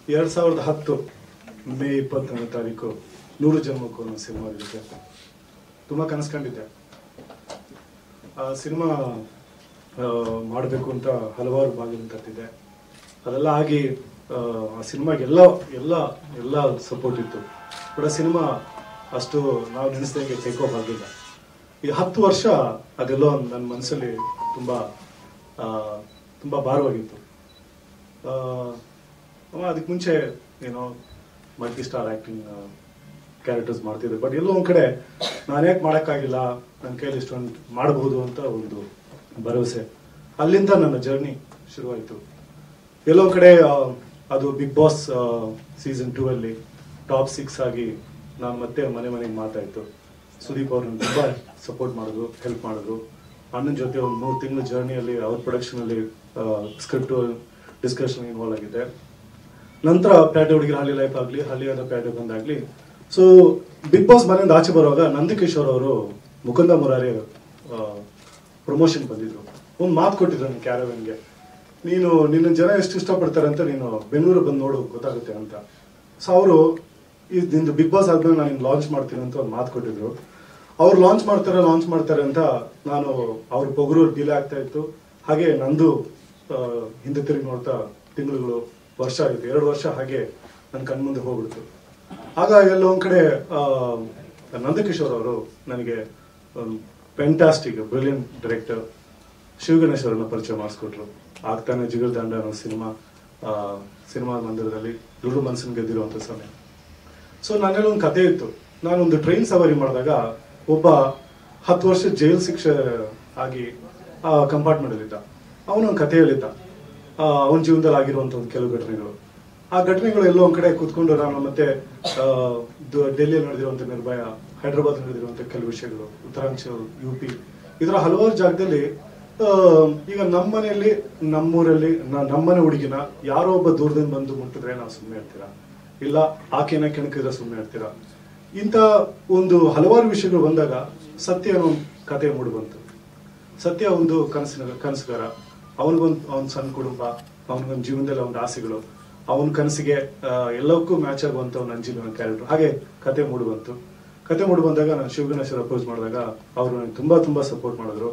ಎರಡು ಸಾವಿರದ ಹತ್ತು ಮೇ ಇಪ್ಪತ್ತನೇ ತಾರೀಕು ನೂರು ಜನ್ಮಕ್ಕೂ ಅನ್ನೋ ಸಿನಿಮಾ ಇರುತ್ತೆ ತುಂಬ ಕನಸ್ಕೊಂಡಿದ್ದೆ ಆ ಸಿನಿಮಾ ಮಾಡಬೇಕು ಅಂತ ಹಲವಾರು ಬಾಗಿಲು ತಟ್ಟಿದ್ದೆ ಅದೆಲ್ಲ ಆಗಿ ಆ, ಆ ಸಿನಿಮಾಗೆ ಎಲ್ಲ ಎಲ್ಲ ಎಲ್ಲ ಸಪೋರ್ಟ್ ಇತ್ತು ಬಟ್ ಆ ಸಿನಿಮಾ ಅಷ್ಟು ನಾವು ನೆನೆಸ್ದಂಗೆ ಟೇಕ್ ಆಫ್ ಆಗಿಲ್ಲ ಈ ಹತ್ತು ವರ್ಷ ಅದೆಲ್ಲೋ ನನ್ನ ಮನಸ್ಸಲ್ಲಿ ತುಂಬ ಆ, ತುಂಬ ಭಾರವಾಗಿತ್ತು ಅದಕ್ಕೆ ಮುಂಚೆ ಏನೋ ಮಲ್ಟಿ ಸ್ಟಾರ್ ಆ್ಯಕ್ಟಿಂಗ್ ಕ್ಯಾರೆಕ್ಟರ್ಸ್ ಮಾಡ್ತಿದ್ದೆ ಬಟ್ ಎಲ್ಲೋ ಒಂದು ಕಡೆ ನಾನು ಯಾಕೆ ಮಾಡೋಕ್ಕಾಗಿಲ್ಲ ನನ್ನ ಕೈಲಿ ಇಷ್ಟೊಂದು ಮಾಡಬಹುದು ಅಂತ ಒಂದು ಭರವಸೆ ಅಲ್ಲಿಂದ ನನ್ನ ಜರ್ನಿ ಶುರುವಾಯಿತು ಎಲ್ಲೋ ಒಂದ್ ಕಡೆ ಆ, ಅದು ಬಿಗ್ ಬಾಸ್ ಸೀಸನ್ ಟೂ ಅಲ್ಲಿ ಟಾಪ್ ಸಿಕ್ಸ್ ಆಗಿ ನಾನು ಮತ್ತೆ ಮನೆ ಮನೆಗೆ ಮಾತಾಯಿತು ಸುದೀಪ್ ಅವ್ರನ್ನ ತುಂಬ ಸಪೋರ್ಟ್ ಮಾಡಿದ್ರು ಹೆಲ್ಪ್ ಮಾಡಿದ್ರು ಅಣ್ಣನ ಜೊತೆ ಒಂದು ಮೂರು ತಿಂಗಳ ಜರ್ನಿಯಲ್ಲಿ ಅವ್ರ ಪ್ರೊಡಕ್ಷನಲ್ಲಿ ಸ್ಕ್ರಿಪ್ಟ್ ಡಿಸ್ಕಷನ್ ಇನ್ವಾಲ್ವ್ ಆಗಿದ್ದೆ ನಂತರ ಪ್ಯಾಟೆ ಹುಡುಗಿರ ಹಳ್ಳಿ ಲೈಫ್ ಆಗಲಿ ಹಳ್ಳಿಯಾದ ಪ್ಯಾಟೆ ಬಂದಾಗ್ಲಿ ಸೊ ಬಿಗ್ ಬಾಸ್ ಮನೆಯಿಂದ ಆಚೆ ಬರುವಾಗ ನಂದಕಿಶೋರ್ ಅವರು ಮುಕುಂದ ಮುರಾರಿ ಪ್ರಮೋಷನ್ ಬಂದಿದ್ರು ಒಂದು ಮಾತು ಕೊಟ್ಟಿದ್ರು ನನ್ನ ಕ್ಯಾರವನ್ಗೆ ನೀನು ನಿನ್ನ ಜನ ಎಷ್ಟು ಇಷ್ಟಪಡ್ತಾರೆ ಅಂತ ನೀನು ಬೆಂಗಳೂರು ಬಂದು ನೋಡು ಗೊತ್ತಾಗುತ್ತೆ ಅಂತ ಸೊ ಅವರು ಈ ನಿಂದು ಬಿಗ್ ಬಾಸ್ ಆದ್ಮೇಲೆ ನಾನು ಲಾಂಚ್ ಮಾಡ್ತೀನಿ ಅಂತ ಒಂದು ಮಾತು ಕೊಟ್ಟಿದ್ರು ಅವ್ರು ಲಾಂಚ್ ಮಾಡ್ತಾರೆ ಲಾಂಚ್ ಮಾಡ್ತಾರೆ ಅಂತ ನಾನು ಅವ್ರ ಪೊಗರು ಡಿಲೇ ಆಗ್ತಾ ಇತ್ತು ಹಾಗೆ ನಂದು ಆ, ಹಿಂದೆ ತಿರುಗಿ ನೋಡ್ತಾ ತಿಂಗಳುಗಳು ವರ್ಷ ಆಗಿದೆ ಎರಡು ವರ್ಷ ಹಾಗೆ ನನ್ನ ಕಣ್ಮುಂದೆ ಹೋಗ್ಬಿಡ್ತು ಆಗ ಎಲ್ಲ ಒಂದ್ ಕಡೆ ಆ, ನಂದಕಿಶೋರ್ ಅವರು ನನಗೆ ಫ್ಯಾಂಟಾಸ್ಟಿಕ್ ಬ್ರಿಲಿಯಂಟ್ ಡೈರೆಕ್ಟರ್ ಶಿವಗಣೇಶ್ ಅವರನ್ನ ಪರಿಚಯ ಮಾಡಿಸ್ಕೊಟ್ರು ಆಗ್ತಾನೆ ಜಿಗರ್ ದಂಡ ಅನ್ನೋ ಸಿನಿಮಾ ಸಿನಿಮಾ ಮಂದಿರದಲ್ಲಿ ದುಡ್ಡು ಮನಸ್ಸನ್ನು ಗೆದ್ದಿರುವಂತ ಸಮಯ ಸೊ ನನ್ನಲ್ಲಿ ಒಂದು ಕತೆ ಇತ್ತು ನಾನೊಂದು ಟ್ರೈನ್ ಸವಾರಿ ಮಾಡಿದಾಗ ಒಬ್ಬ ಹತ್ತು ವರ್ಷ ಜೈಲ್ ಶಿಕ್ಷೆ ಆಗಿ ಆ ಕಂಪಾರ್ಟ್ಮೆಂಟ್ ಅಲ್ಲಿದ್ದ ಅವನೊಂದು ಕತೆ ಹೇಳಿದ್ದ ಅವನ ಜೀವನದಲ್ಲಿ ಆಗಿರುವಂತ ಒಂದು ಕೆಲವು ಘಟನೆಗಳು ಆ ಘಟನೆಗಳು ಎಲ್ಲೋ ಒಂದ್ ಕಡೆ ಕೂತ್ಕೊಂಡು ನಾನು ಮತ್ತೆ ಆ, ದ- ಡೆಲ್ಲಿಯಲ್ಲಿ ನಡೆದಿರುವಂತ ನಿರ್ಭಯ ಹೈದರಾಬಾದ್ ನಡೆದಿರುವಂತ ಕೆಲವು ವಿಷಯಗಳು ಉತ್ತರಾಂಚಲ್ ಯು ಪಿ ಇದರ ಹಲವಾರು ಜಾಗದಲ್ಲಿ ಆ, ಈಗ ನಮ್ಮನೆಯಲ್ಲಿ ನಮ್ಮೂರಲ್ಲಿ ನ- ನಮ್ಮನೆ ಹುಡುಗಿನ ಯಾರೋ ಒಬ್ಬ ದೂರದಿಂದ ಬಂದು ಮುಟ್ಟಿದ್ರೆ ನಾವು ಸುಮ್ಮನೆ ಇರ್ತೀರಾ ಇಲ್ಲ ಆಕೆನ ಕೆಣಕಿದ್ರೆ ಸುಮ್ಮನೆ ಇರ್ತೀರಾ ಇಂಥ ಒಂದು ಹಲವಾರು ವಿಷಯಗಳು ಬಂದಾಗ ಸತ್ಯ ಅನ್ನೋ ಒಂದು ಕತೆ ಮೂಡಿ ಬಂತು ಸತ್ಯ ಒಂದು ಕನಸಿನ ಕನಸುಗಾರ ಅವನಿಗೊಂದು ಅವನ ಸಣ್ಣ ಕುಟುಂಬ ಅವನಿಗೊಂದು ಜೀವನದಲ್ಲಿ ಅವನ ಆಸೆಗಳು ಅವನ ಕನಸಿಗೆ ಆ, ಎಲ್ಲಕ್ಕೂ ಮ್ಯಾಚ್ ಆಗುವಂತ ಒಂದು ಅಂಜಿನ ಕ್ಯಾರೆಕ್ಟರ್ ಹಾಗೆ ಕತೆ ಮೂಡಿ ಬಂತು ಕತೆ ಮೂಡಿ ಬಂದಾಗ ನಾನು ಶಿವಗಣೇಶ್ವರ ಅಪ್ರೋಚ್ ಮಾಡಿದಾಗ ಅವರು ನನಗೆ ತುಂಬಾ ತುಂಬಾ ಸಪೋರ್ಟ್ ಮಾಡಿದ್ರು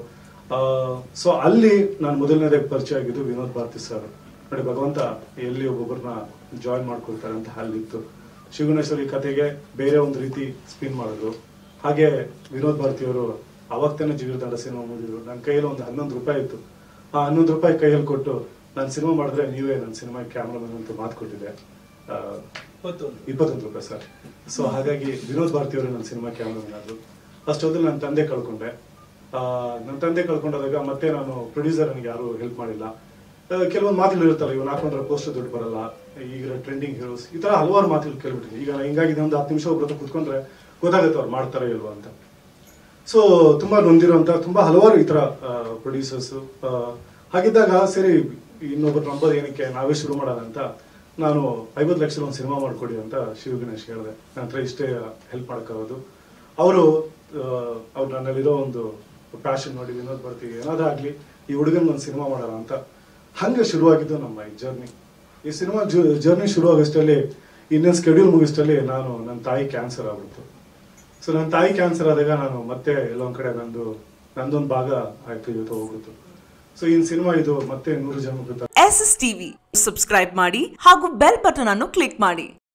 ಸೊ ಅಲ್ಲಿ ನಾನು ಮೊದಲನೇದಾಗಿ ಪರಿಚಯ ಆಗಿದ್ದು ವಿನೋದ್ ಭಾರತಿ ಸರ್ ನೋಡಿ ಭಗವಂತ ಎಲ್ಲಿ ಒಬ್ಬೊಬ್ಬರನ್ನ ಜಾಯಿನ್ ಮಾಡ್ಕೊಳ್ತಾರೆ ಅಂತ ಅಲ್ಲಿತ್ತು ಶಿವಗಣೇಶ್ವರ ಈ ಕತೆಗೆ ಬೇರೆ ಒಂದು ರೀತಿ ಸ್ಪಿನ್ ಮಾಡಿದ್ರು ಹಾಗೆ ವಿನೋದ್ ಭಾರತಿ ಅವರು ಅವಾಗ ತಾನೇ ಜಿಗಿರ್ದಂಡ ಸಿನಿಮಾ ಮುಗಿದ್ರು ನನ್ನ ಕೈಯಲ್ಲಿ ಒಂದು ಹನ್ನೊಂದು ರೂಪಾಯಿ ಇತ್ತು ಆ ಹನ್ನೊಂದು ರೂಪಾಯಿ ಕೈಯಲ್ಲಿ ಕೊಟ್ಟು ನಾನು ಸಿನಿಮಾ ಮಾಡಿದ್ರೆ ನೀವೇ ನನ್ನ ಸಿನಿಮಾ ಕ್ಯಾಮ್ರಾಮನ್ ಅಂತ ಮಾತು ಕೊಟ್ಟಿದ್ದೆ ಆ, ಇಪ್ಪತ್ತೊಂದು ರೂಪಾಯಿ ಸರ್ ಸೊ ಹಾಗಾಗಿ ವಿನೋದ್ ಭಾರತಿ ಅವರು ನನ್ನ ಸಿನಿಮಾ ಕ್ಯಾಮ್ರಾಮನ್ ಆದ್ರು ಅಷ್ಟೊಂದು ನನ್ನ ತಂದೆ ಕಳ್ಕೊಂಡೆ ಆ, ನನ್ನ ತಂದೆ ಕಳ್ಕೊಂಡಾಗ ಮತ್ತೆ ನಾನು ಪ್ರೊಡ್ಯೂಸರ್ ನನಗೆ ಯಾರು ಹೆಲ್ಪ್ ಮಾಡಿಲ್ಲ ಆ, ಕೆಲವೊಂದು ಮಾತುಗಳು ಇರ್ತಲ್ಲ ಇವ್ನು ಹಾಕೊಂಡ್ರೆ ಪೋಸ್ಟರ್ ದುಡ್ಡು ಬರಲ್ಲ ಈಗ ಟ್ರೆಂಡಿಂಗ್ ಹೀರೋಸ್ ಈ ತರ ಹಲವಾರು ಮಾತುಗಳು ಕೇಳ್ಬಿಟ್ಟಿದೆ ಈಗ ಹಿಂಗಾಗಿ ಒಂದು ಹತ್ತು ನಿಮಿಷ ಒಬ್ಬರ ಹತ್ರ ಕುತ್ಕೊಂಡ್ರೆ ಗೊತ್ತಾಗುತ್ತೆ ಅವ್ರು ಮಾಡ್ತಾರೋ ಇಲ್ವಾ ಅಂತ ಸೊ ತುಂಬಾ ನೊಂದಿರುವಂತ ತುಂಬಾ ಹಲವಾರು ಈ ತರ ಪ್ರೊಡ್ಯೂಸರ್ಸ್ ಹಾಗಿದ್ದಾಗ ಸರಿ ಇನ್ನೊಬ್ರು ನಂಬೋದು ಏನಕ್ಕೆ ನಾವೇ ಶುರು ಮಾಡೋಣ ಅಂತ ನಾನು ಐವತ್ತು ಲಕ್ಷ ಒಂದು ಸಿನಿಮಾ ಮಾಡ್ಕೊಡಿ ಅಂತ ಶಿವ ಗಣೇಶ್ ಹೇಳಿದೆ ನನ್ನ ಹತ್ರ ಇಷ್ಟೇ ಹೆಲ್ಪ್ ಮಾಡೋಕ್ಕಾಗೋದು ಅವರು ಅವ್ರು ನನ್ನಲ್ಲಿರೋ ಒಂದು ಪ್ಯಾಷನ್ ನೋಡಿ ವಿನೋದ್ ಬರ್ತೀವಿ ಏನಾದ್ರೂ ಆಗ್ಲಿ ಈ ಹುಡುಗನ್ ಒಂದು ಸಿನಿಮಾ ಮಾಡೋಣ ಅಂತ ಹಂಗೆ ಶುರುವಾಗಿದ್ದು ನಮ್ಮ ಈ ಜರ್ನಿ ಈ ಸಿನಿಮಾ ಜರ್ನಿ ಶುರು ಆಗೋಷ್ಟರಲ್ಲಿ ಇನ್ನೊಂದು ಸ್ಕೆಡ್ಯೂಲ್ ಮುಗಿಸ್ತಲ್ಲಿ ನಾನು ನನ್ನ ತಾಯಿ ಕ್ಯಾನ್ಸರ್ ಆಗ್ಬಿಡ್ತು ಸೊ ನನ್ನ ತಾಯಿ ಕ್ಯಾನ್ಸರ್ ಆದಾಗ ನಾನು ಮತ್ತೆ ಎಲ್ಲೊಂದ್ ಕಡೆ ನಂದು ನಂದೊಂದು ಭಾಗ ಆಯ್ತು ಇವತ್ತು ಹೋಗ್ಬಿಟ್ಟು ಸೊ ಈ ಸಿನಿಮಾ ಇದು ಮತ್ತೆ ನೂರು ಜನ ಎಸ್ ಎಸ್ ಟಿವಿ ಸಬ್ಸ್ಕ್ರೈಬ್ ಮಾಡಿ ಹಾಗೂ ಬೆಲ್ ಬಟನ್ ಅನ್ನು ಕ್ಲಿಕ್ ಮಾಡಿ